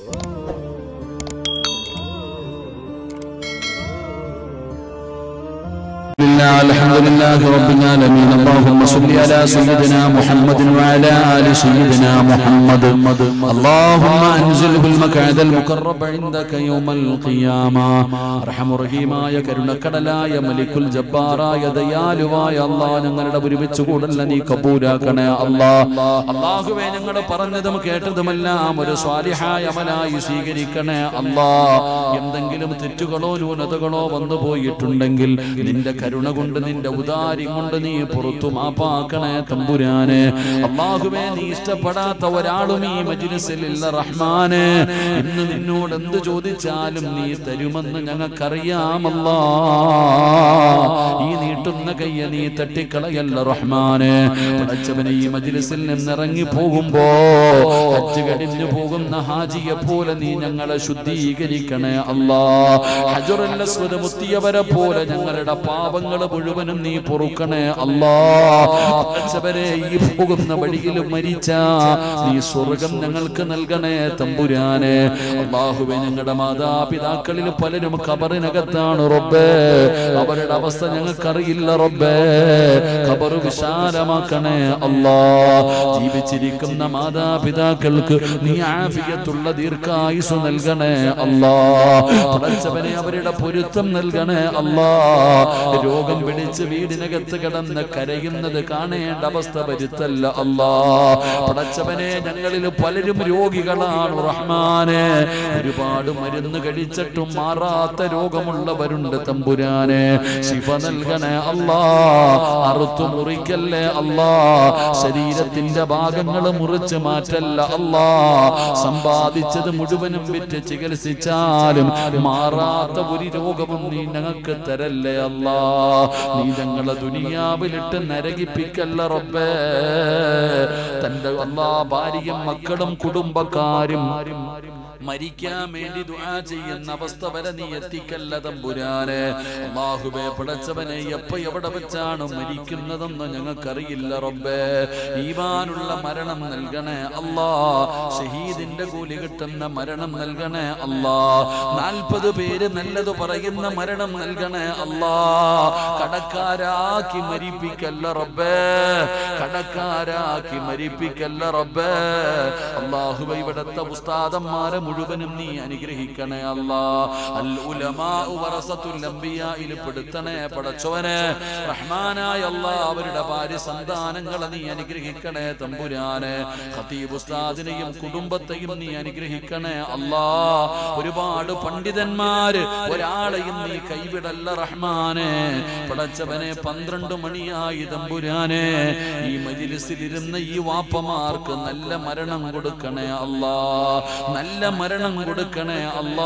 لله الحمد لله رب العالمين اللهم صل على سيدنا محمد وعلى ال سيدنا محمد اللهم انزله المقعد المقرب عندك يوم القيامه ارحم റഹീമായ കരുണക്കടലായ മലിക്കുൽ ജബ്ബാറായ ദയാലുവായ അല്ലാ ഞങ്ങളുടെ ഒരുമിച്ച് കൂടല്ല നീ കബൂലാക്കണേ അല്ലാ അല്ലാഹുവേ ഞങ്ങൾ പറഞ്ഞതും കേട്ടതുമെല്ലാം ഒരു സ്വാലിഹായ അമലായി സ്വീകരിക്കണേ അല്ലാ എന്തെങ്കിലും തെറ്റുകളോ ന്യൂനതകളോ വന്നു പോയിട്ടുണ്ടെങ്കിൽ നിന്റെ കരുണ കൊണ്ട് നിന്റെ ഉദാര്യം കൊണ്ട് നീ പുറത്തു മാപ്പാക്കണേ തമ്പുരാനെ അള്ളാഹുവേ നീ ഇഷ്ടപ്പെടാത്ത ഒരാളും ഈ മജ്ലിസിലില്ല റഹ്മാനെ ഇന്ന് നിന്നോട് എന്ത് ചോദിച്ചാലും നീ തരുമെന്ന് ഞങ്ങൾക്കറിയാമല്ലാ ഈ നീട്ടുന്ന കയ്യ നീ തട്ടിക്കളയല്ല റഹ്മാനെ പടച്ചവനെ ഈ മജ്ലിസിൽ നിന്നിറങ്ങി പോകുമ്പോ ഹജ്ജ് കഴിഞ്ഞു പോകുന്ന ഹാജിയെ പോലെ നീ ഞങ്ങളെ ശുദ്ധീകരിക്കണേ അല്ലാ ഹജറുൽ അസ്വദ് മുത്തിയവരെ പോലെ ഞങ്ങളുടെ പാപങ്ങൾ മുഴുവനും നീ പൊറുക്കണേ അല്ലാ പടച്ചവരെ ഈ പോകുന്ന വഴിയിൽ മരിച്ച നീ സ്വർഗം ഞങ്ങൾക്ക് നൽകണേ തമ്പുരാനെ അള്ളാഹുവെ ഞങ്ങളുടെ മാതാപിതാക്കളിൽ പലരും കബറിനകത്താണ് റബ്ബേ അവരുടെ അവസ്ഥ ഞങ്ങൾക്കറിയില്ല റബ്ബേ ഖബർ വിശാലമാക്കണേ അല്ലാ ജീവിച്ചിരിക്കുന്ന മാതാപിതാക്കൾക്ക് നീ ആഫിയത്തുള്ള ദീർഘായുസ് നൽകണേ അല്ലാ പടച്ചവനെ അവരുടെ പൊരുത്തം നൽകണേ അല്ലാ രോഗം പിടിച്ച് വീടിനകത്ത് കിടന്ന് കരയുന്നത് കാണേണ്ട അവസ്ഥ വരുത്തല്ല അല്ലാ പടച്ചവനെ ഞങ്ങളിൽ പലരും രോഗികളാണ് റഹ്മാനെ ഒരുപാട് മരുന്ന് കഴിച്ചിട്ടും മാറാത്ത രോഗമുള്ളവരുണ്ട് തമ്പുരാനെ ശിഫ നൽകണേ അല്ലാ അറുത്തു മുറിക്കല്ലേ അല്ലാ ശരീരത്തിന്റെ ഭാഗങ്ങൾ മുറിച്ച് മാറ്റല്ല അല്ലാ സമ്പാദിച്ചത് മുഴുവനും വിറ്റ് ചികിത്സിച്ചാലും മാറാത്ത ഒരു രോഗവും നീ ഞങ്ങൾക്ക് തരല്ലേ അല്ലാ നീ ഞങ്ങളെ ദുനിയാവിലിട്ട് നരകിപ്പിക്കല്ല റബ്ബേ തന്റെ അല്ലാ ഭാര്യയും മക്കളും കുടുംബക്കാരും മരിക്കാൻ വേണ്ടി ദുആ ചെയ്യുന്ന അവസ്ഥ വരെ നീ എത്തിക്കല്ല തമ്പുരാനെ അള്ളാഹുബെ പടച്ചവനെ എപ്പ എവിടെ വെച്ചാണ് മരിക്കുന്നതെന്ന് ഞങ്ങൾക്കറിയില്ല റബ്ബേ ഈമാനുള്ള മരണം നൽകണേ അല്ലാ ഷഹീദിന്റെ കൂലി കിട്ടുന്ന മരണം നൽകണേ അല്ലാ നാൽപ്പത് പേര് നല്ലത് പറയുന്ന മരണം നൽകണേ അല്ലാ കടക്കാരാക്കി മരിപ്പിക്കല്ല റബ്ബേ കടക്കാരാക്കി മരിപ്പിക്കല്ല റബ്ബേ അള്ളാഹുബ ഇവിടത്തെ ഉസ്താദന്മാരെ മുഴുവനും നീ അനുഗ്രഹിക്കണേ അല്ലാ അൽ ഉലമാ വറസത്തുൽ അംബിയായിൽ പെടുത്തണേ പടച്ചവനെ റഹ്മാനായ അല്ലാ അവരുടെ ഭാര്യ സന്താനങ്ങളെ നീ അനുഗ്രഹിക്കണേ തമ്പുരാനെ ഖതീബ് ഉസ്താദിനെയും കുടുംബത്തെയും നീ അനുഗ്രഹിക്കണേ അല്ലാ ഒരുപാട് പണ്ഡിതന്മാര് ഒരാളെയും നീ കൈവിടല്ല റഹ്മാനെ പടച്ചവനെ പന്ത്രണ്ട് മണിയായി തമ്പുരാനെ ഈ മജിലിസിലിരുന്ന ഈ വാപ്പമാർക്ക് നല്ല മരണം കൊടുക്കണേ അല്ലാ നല്ല മരണം കൊടുക്കണേ അല്ലാ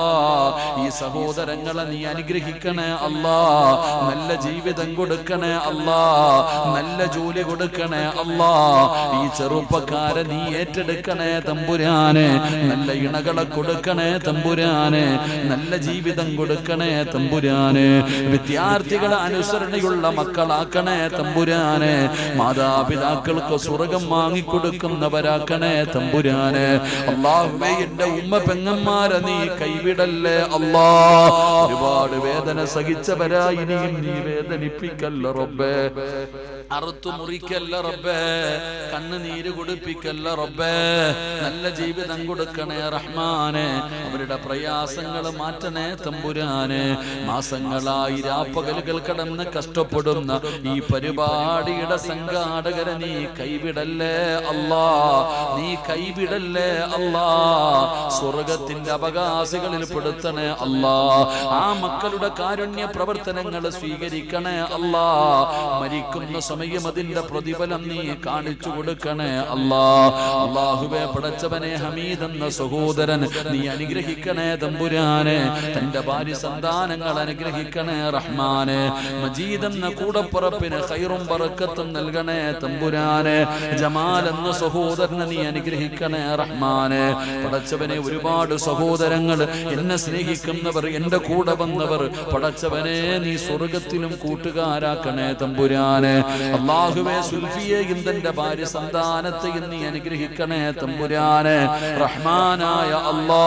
ഈ സഹോദരങ്ങളെ നീ അനുഗ്രഹിക്കണേ അല്ലാ നല്ല ജീവിതം കൊടുക്കണേ അല്ലാ നല്ല ജോലി കൊടുക്കണേ അല്ലാ ഈ ചെറുപ്പക്കാരെ നീ ഏറ്റെടുക്കണേ തമ്പുരാനെ നല്ല ഇണകളെ കൊടുക്കണേ തമ്പുരാനെ നല്ല ജീവിതം കൊടുക്കണേ തമ്പുരാനെ വിദ്യാർത്ഥികളെ അനുസരണയുള്ള മക്കളാക്കണേ തമ്പുരാനെ മാതാപിതാക്കൾക്ക് സ്വർഗം വാങ്ങിക്കൊടുക്കുന്നവരാക്കണേ തമ്പുരാനെ അള്ളാഹുവേ എന്റെ ഉമ്മ പെങ്ങന്മാരെ നീ കൈവിടല്ലേ അല്ലാ ഒരുപാട് വേദന സഹിച്ചവരായി ഇനിയും നീ വേദനിപ്പിക്കല്ല റബ്ബേ അറുത്തു മുറിക്കല്ല റബ്ബേ കണ്ണുനീര് കുടിപ്പിക്കല്ല റബ്ബേ നല്ല ജീവിതം കൊടുക്കണേ റഹ്മാനെ അവരുടെ പ്രയാസങ്ങൾ മാറ്റണേ തമ്പുരാനെ മാസങ്ങളായി രാപ്പകലുകൾ കടന്ന് കഷ്ടപ്പെടുന്ന ഈ പരിപാടിയുടെ സംഘാടകരെ നീ കൈവിടല്ലേ അല്ലാ നീ കൈവിടല്ലേ അല്ലാ സ്വർഗത്തിന്റെ അവകാശികളിൽ പെടുത്തണേ അല്ലാ ആ മക്കളുടെ കാരുണ്യ പ്രവർത്തനങ്ങൾ സ്വീകരിക്കണേ അല്ലാ മരിക്കുന്ന സമയം അതിന്റെ പ്രതിഫലം നീ കാണിച്ചു കൊടുക്കണേ അല്ലാ അള്ളാഹുവെ പടച്ചവനെ ഹമീദ് എന്ന സഹോദരൻ നീ അനുഗ്രഹിക്കണേ തമ്പുരാനെ തന്റെ ഭാര്യ സന്താനങ്ങൾ അനുഗ്രഹിക്കണേ റഹ്മാനെ മജീദ് എന്ന കൂടപ്പുറപ്പിന് ഹൈറും പറക്കത്തും നൽകണേ തമ്പുരാനെ ജമാൽ എന്ന സഹോദരനെ നീ അനുഗ്രഹിക്കണേ റഹ്മാനെ പടച്ചവനെ ഒരുപാട് സഹോദരങ്ങൾ എന്നെ സ്നേഹിക്കുന്നവർ എന്റെ കൂടെ വന്നവർ പടച്ചവനെ നീ സ്വർഗത്തിലും കൂട്ടുകാരാക്കണേ തമ്പുരാനെ അള്ളാഹുവേ സുൽഫിയെയും തന്റെ ഭാര്യ സന്താനത്തെയും നീ അനുഗ്രഹിക്കണേ തമ്പുരാനെ റഹ്മാനായ അല്ലാ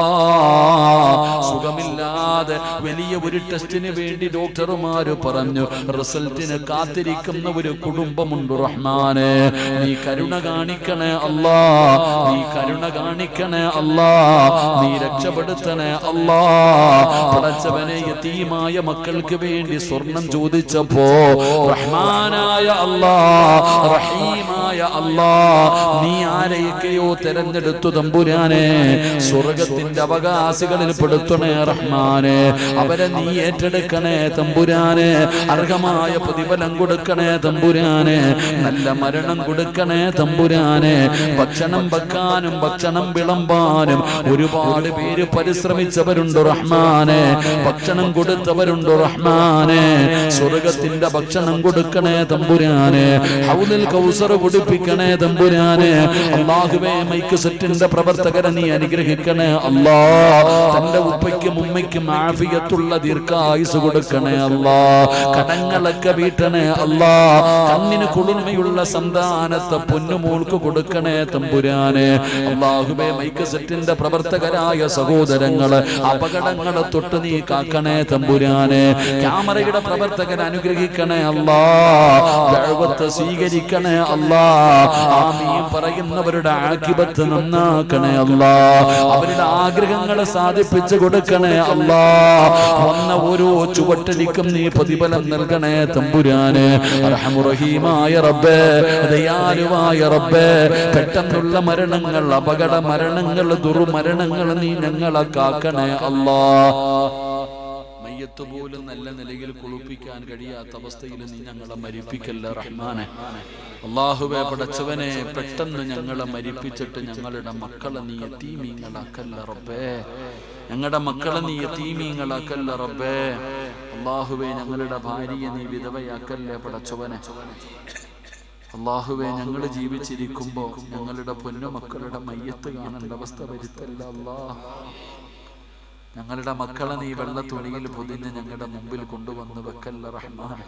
സുഖമില്ലാതെ വലിയ ഒരു ടെസ്റ്റിന് വേണ്ടി ഡോക്ടർമാര് പറഞ്ഞു റിസൾട്ടിന് കാത്തിരിക്കുന്ന ഒരു കുടുംബമുണ്ട് റഹ്മാനെ നീ കരുണ കാണിക്കണേ അല്ലാ നീ കരുണ കാണിക്കണേ അല്ലാ നീ രക്ഷപ്പെടുത്തണേ അല്ലാ പടച്ചവനെ യതീമായ മക്കൾക്ക് വേണ്ടി സ്വർണം ചോദിച്ചപ്പോ റഹ്മാനായ അല്ലാ റഹീമായ അല്ലാ നീ ആരെയൊക്കെയോ തെരഞ്ഞെടുത്തു തമ്പുരാനെ സ്വർഗത്തിന്റെ അവകാശികളിൽ പെടുത്തണേ റഹ്മാനെ അവരെ നീ ഏറ്റെടുക്കണേ തമ്പുരാനെ അർഹമായ പ്രതിഫലം കൊടുക്കണേ തമ്പുരാനെ നല്ല മരണം കൊടുക്കണേ തമ്പുരാനെ ഭക്ഷണം വെക്കാനും ഭക്ഷണം വിളമ്പാനും ഒരുപാട് പേര് പരിശ്രമിച്ചവരുണ്ട് റഹ്മാനെ ഭക്ഷണം കൊടുത്തവരുണ്ട് റഹ്മാനെ സ്വർഗത്തിന്റെ ഭക്ഷണം കൊടുക്കണേ തമ്പുരാനെ ഹൗലിൽ കൗസർ കുടിപ്പിക്കണേ തമ്പുരാനെ അള്ളാഹുവേ മൈക്ക് സെറ്റിന്റെ പ്രവർത്തകരെ നീ അനുഗ്രഹിക്കണേ അല്ലാ തന്റെ ഉപ്പയ്ക്കും ഉമ്മയ്ക്കും ആഫിയത്തുള്ള ദീർഘായുസ് കൊടുക്കണേ അല്ലാ കടങ്ങളൊക്കെ വീട്ടണേ അല്ലാ കണ്ണിന് കുളിർമയുള്ള സന്താനത്തെ പൊന്നുമോൾക്ക് കൊടുക്കണേ തമ്പുരാനെ അള്ളാഹുബേ മൈക്ക് സെറ്റിന്റെ പ്രവർത്തകരായ സഹോദരങ്ങള് അപകടങ്ങളെ തൊട്ട് നീ കാക്കണേ തമ്പുരാനെ ക്യാമറയുടെ പ്രവർത്തകൻ അനുഗ്രഹിക്കണേ അല്ലാ ദഅവത്ത് സ്വീകരിക്കണേ അല്ലാ ആമീൻ പറയുന്നവരുടെ ആക്കിബത്ത് നന്നാക്കണേ അല്ലാ അവരുടെ ആഗ്രഹങ്ങളെ സാധിപ്പിച്ചു കൊടുക്കണേ അല്ലാ വന്ന ഓരോ ചുവട്ടലിക്കും നീ പ്രതിഫലം നൽകണേ തമ്പുരാന് റഹമുറഹീമായ റബ്ബേ ദയാലുവായ റബ്ബേ പെട്ടെന്നുള്ള മരണങ്ങൾ അപകട മരണങ്ങൾ ദുർമരണങ്ങൾ നീ ഞങ്ങളെ കാക്കണേ അല്ലാ മയ്യത്ത് പോലും നല്ല നിലയിൽ കുളിപ്പിക്കാൻ കഴിയാത്ത അവസ്ഥയിൽ നീ ഞങ്ങളെ മരിപ്പിക്കല്ല റഹ്മാനെ അള്ളാഹുവെ പടച്ചവനെ പെട്ടെന്ന് ഞങ്ങളെ മരിപ്പിച്ചിട്ട് ഞങ്ങളുടെ മക്കളെ നീ എത്തീമീങ്ങളാക്കല്ല റബ്ബേ ഞങ്ങളുടെ മക്കളെ നീ എത്തീമീങ്ങളാക്കല്ല റബ്ബേ അള്ളാഹുവെ ഞങ്ങളുടെ ഭാര്യയെ നീ വിധവയാക്കല്ലേ പടച്ചവനെ അള്ളാഹുവെ ഞങ്ങൾ ജീവിച്ചിരിക്കുമ്പോ ഞങ്ങളുടെ പൊന്നുമക്കളുടെ മയ്യത്ത് കാണേണ്ട അവസ്ഥ വരുത്തല്ല അള്ളാഹ് ഞങ്ങളുടെ മക്കളെ നീ വെള്ള തുണിയിൽ പൊതിഞ്ഞ് ഞങ്ങളുടെ മുമ്പിൽ കൊണ്ടുവന്ന് വെക്കല്ല റഹ്മാൻ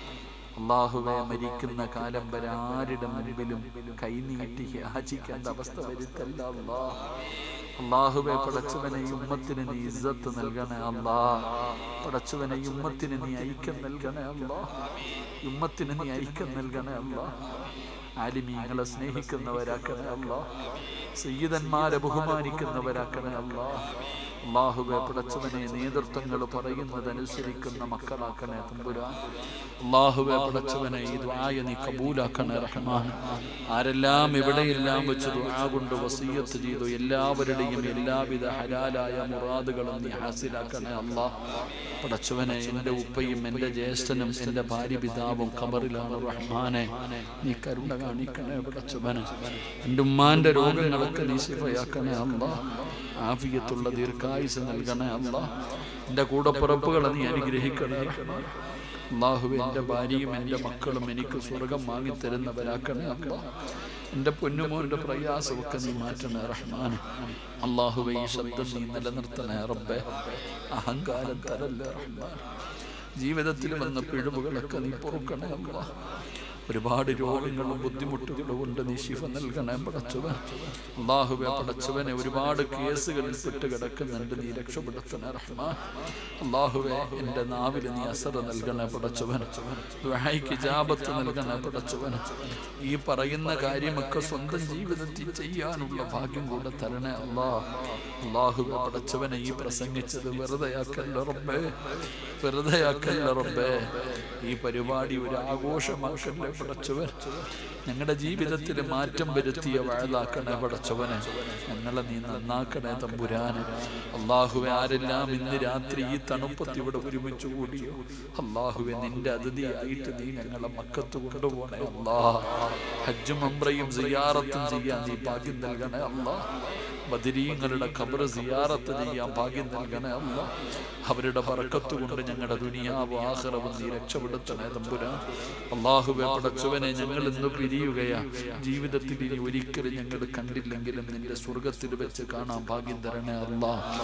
അള്ളാഹുവെ മരിക്കുന്ന കാലം വരെ ആരുടെ മുമ്പിലും കൈനീട്ടി യാചിക്കേണ്ട അവസ്ഥ വരുത്തല്ല അല്ലാ അള്ളാഹുവെ പടച്ചവനെ ഈ ഉമ്മത്തിന് നീ ഇസ്സത്ത് നൽകണേ അല്ലാ പടച്ചവനെ ഈ ഉമ്മത്തിന് നീ ഐക്യം നൽകണേ അല്ലാ ഈ ഉമ്മത്തിന് നീ ഐക്യം നൽകണേ അല്ലാ ആലിമീങ്ങളെ സ്നേഹിക്കുന്നവരാക്കണേ അല്ലാ സയ്യിദന്മാരെ ബഹുമാനിക്കുന്നവരാക്കണേ അല്ലാ അള്ളാഹുവെ പടച്ചവനെ നേതൃത്വങ്ങൾ പറയുന്നതനുസരിക്കുന്ന മക്കളാക്കണേ തമ്പുരാൻ അള്ളാഹുവെ പടച്ചവനെ ഈ ദ്വായ നീ കബൂലാക്കണേ റഹ്മാൻ ആരെല്ലാം എവിടെയെല്ലാം വെച്ച് ദ്വാ കൊണ്ട് വസീയത്ത് ചെയ്തു എല്ലാവരുടെയും എല്ലാവിധ ഹലാലായ മുറാദുകളും നീ ഹാസിലാക്കണേ അള്ളാഹ് പടച്ചവനെ എൻ്റെ ഉപ്പയും എൻ്റെ ജ്യേഷ്ഠനും എൻ്റെ ഭാര്യ പിതാവും ഖബറിലാണ് റഹ്മാനെ നീ കരുണ കാണിക്കണേ പടച്ചവനെ എൻ്റെ ഉമ്മാന്റെ രോഗങ്ങളൊക്കെ നീ ശിഫയാക്കണേ അള്ളാഹ് ആഫിയത്തുള്ള ദീർഘായുസ് നൽകണേ അല്ല എൻ്റെ കൂടപ്പിറപ്പുകളെ നീ അനുഗ്രഹിക്കണേ അള്ളാഹുവെ എൻ്റെ ഭാര്യയും എൻ്റെ മക്കളും എനിക്ക് സ്വർഗം വാങ്ങിത്തരുന്നവരാക്കണേ അല്ല എൻ്റെ പൊന്നുമോൻ്റെ പ്രയാസമൊക്കെ നീ മാറ്റണേ റഹ്മാൻ അള്ളാഹുവെ ഈ ശബ്ദം നീ നിലനിർത്തണേ റബ്ബേ അഹങ്കാരം തരല്ലേ റഹ്മാൻ ജീവിതത്തിൽ വന്ന പിഴവുകളൊക്കെ നീ പൊറുക്കണേ അല്ലാ ഒരുപാട് രോഗങ്ങളും ബുദ്ധിമുട്ടുകളും ഉണ്ട് നീ ശിഫ നൽകണേ പടച്ചവൻ അള്ളാഹുബെ പടച്ചവനെ ഒരുപാട് കേസുകളിൽ പെട്ട് കിടക്കുന്നുണ്ട് നീ രക്ഷപ്പെടുത്തണേ റഹ്മാൻ അള്ളാഹുവെ എൻ്റെ നാവില് നീ അസറ നൽകണേ പടച്ചവൻ ദുആയ്ക്ക് ജാപത്ത് നൽകണേ പടച്ചവൻ ഈ പറയുന്ന കാര്യമൊക്കെ സ്വന്തം ജീവിതത്തിൽ ചെയ്യാനുള്ള ഭാഗ്യം കൂടെ തരണേ അല്ലാ അള്ളാഹുബെ പടച്ചവനെ ഈ പ്രസംഗിച്ചത് വെറുതെയാക്കല്ല റബ്ബേ വെറുതെയാക്കല്ല റബ്ബേ ഈ പരിപാടി ഒരു ആഘോഷമാക്കല്ലേ പടച്ചവൻ ഞങ്ങളുടെ ജീവിതത്തിൽ മാറ്റം വരുത്തിയ വഴലാക്കണേ പടച്ചവനെ ഞങ്ങളെ നീ നന്നാക്കണേ തമ്പുരാന് അള്ളാഹുവെ ആരെല്ലാം ഇന്ന് രാത്രി ഈ തണുപ്പത്ത് ഇവിടെ ഒരുമിച്ച് കൂടിയോ അള്ളാഹുവെ നിന്റെ അതിഥിയായിട്ട് നീ ഞങ്ങളെ മക്കത്ത് കൊണ്ടുപോകണേ അല്ലാ ഹജ്ജും അമ്രയും സിയാറത്തും ചെയ്യാൻ നീ ഭാഗ്യം നൽകണേ അല്ലാ ബദരീങ്ങളുടെ ഖബർ സിയാറത്ത് ചെയ്യാൻ ഭാഗ്യം നൽകണേ അല്ല അവരുടെ പറക്കത്ത് കൊണ്ട് ഞങ്ങളുടെ ദുനിയാവ് ആഹ്റവും നീ രക്ഷപ്പെടുത്തണേ തമ്പുരാൻ അള്ളാഹുവെ പടച്ചവനെ ഞങ്ങൾ ഇന്ന് പിരിയുകയാ ജീവിതത്തിൽ ഇനി ഒരിക്കലും ഞങ്ങൾ കണ്ടില്ലെങ്കിലും നിന്റെ സ്വർഗത്തിൽ വെച്ച് കാണാൻ ഭാഗ്യം തരണേ അല്ലാ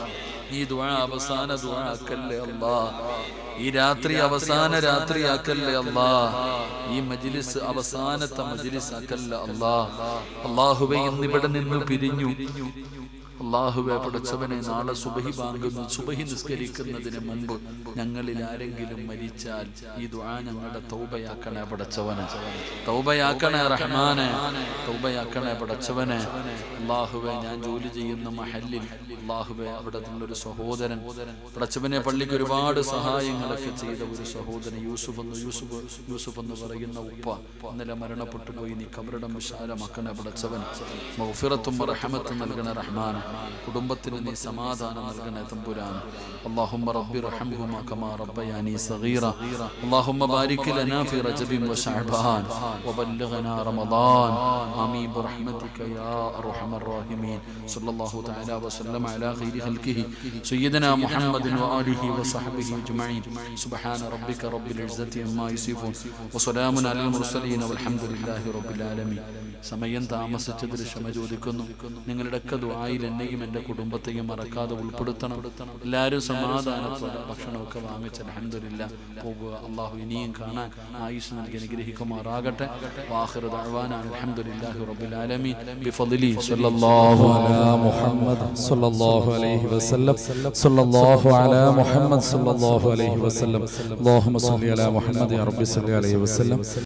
ഈ ദുആ അവസാന ദുആ ആക്കല്ലേ അല്ലാ ഈ രാത്രി അവസാന രാത്രി ആക്കല്ലേ അല്ലാ ഈ മജ്ലിസ് അവസാനത്തെ മജ്ലിസ് ആക്കല്ലേ അല്ലാ അള്ളാഹുവെ ഇന്നിവിടെ നിന്ന് പിരിഞ്ഞു അള്ളാഹുവെ പടച്ചവനെ നാളെ സുബഹി ബാങ്കുന്നു സുബഹി നിസ്കരിക്കുന്നതിന് മുമ്പ് ഞങ്ങളിൽ ആരെങ്കിലും മരിച്ചാൽ ഈ ദുആ ഞങ്ങളുടെ തൗബയാക്കണേ പടച്ചവനെ തൗബയാക്കണേ റഹ്മാനെ തൗബയാക്കണേ പടച്ചവനെ അള്ളാഹുവെ ഞാൻ ജോലി ചെയ്യുന്ന മഹല്ലിൽ അള്ളാഹുവെ അവിടെ നിന്നൊരു സഹോദരൻ പടച്ചവനെ പള്ളിക്ക് ഒരുപാട് സഹായങ്ങളൊക്കെ ചെയ്ത ഒരു സഹോദരൻ യൂസുഫ് എന്ന് യൂസുഫ് യൂസുഫ് എന്ന് പറയുന്ന ഉപ്പ ഇന്നലെ മരണപ്പെട്ടു പോയി നീ കബറിടം വിശാലമാക്കണേ പടച്ചവൻ മൗഫിറത്തും റഹമത്തും നൽകണ റഹ്മാൻ കുടുംബത്തിന് നീ സമാധാനം നൽകണേ തമ്പുരാൻ اللهم رب ارحمهما كما ربياني صغيرا اللهم بارك لنا في رجب وشعبان وبلغنا رمضان آمين برحمتك يا أرحم الراحمين صلى الله تعالى وسلم على خير خلقه سيدنا محمد وآله وصحبه أجمعين سبحان ربك رب العزة عما يصفون وسلام على المرسلين والحمد لله رب العالمين സമയം താമസിച്ചതിൽ ക്ഷമ ചോദിക്കുന്നു നിങ്ങളുടെയൊക്കെ ദുആയിൽ എന്നെയും എൻ്റെ കുടുംബത്തെയും മറക്കാതെ ഉൾപ്പെടുത്തണം എല്ലാവരും സമാധാനത്തോടെ ഭക്ഷണമൊക്കെ വാങ്ങിച്ച് അലഹമില്ല പോകുക അള്ളാഹു ഇനിയും കാണാൻ ആയുസ് നൽകി അനുഗ്രഹിക്കുമാറാകട്ടെ വാഹിർ ദഅ്വാനാണ് അൽഹംദുലില്ലാഹി റബ്ബിൽ ആലമീൻ ബിഫദ്ലി സ്വല്ലല്ലാഹു على محمد صلى الله عليه وسلم صلى الله على محمد صلى الله عليه وسلم اللهم صل على محمد يا رب صل عليه وسلم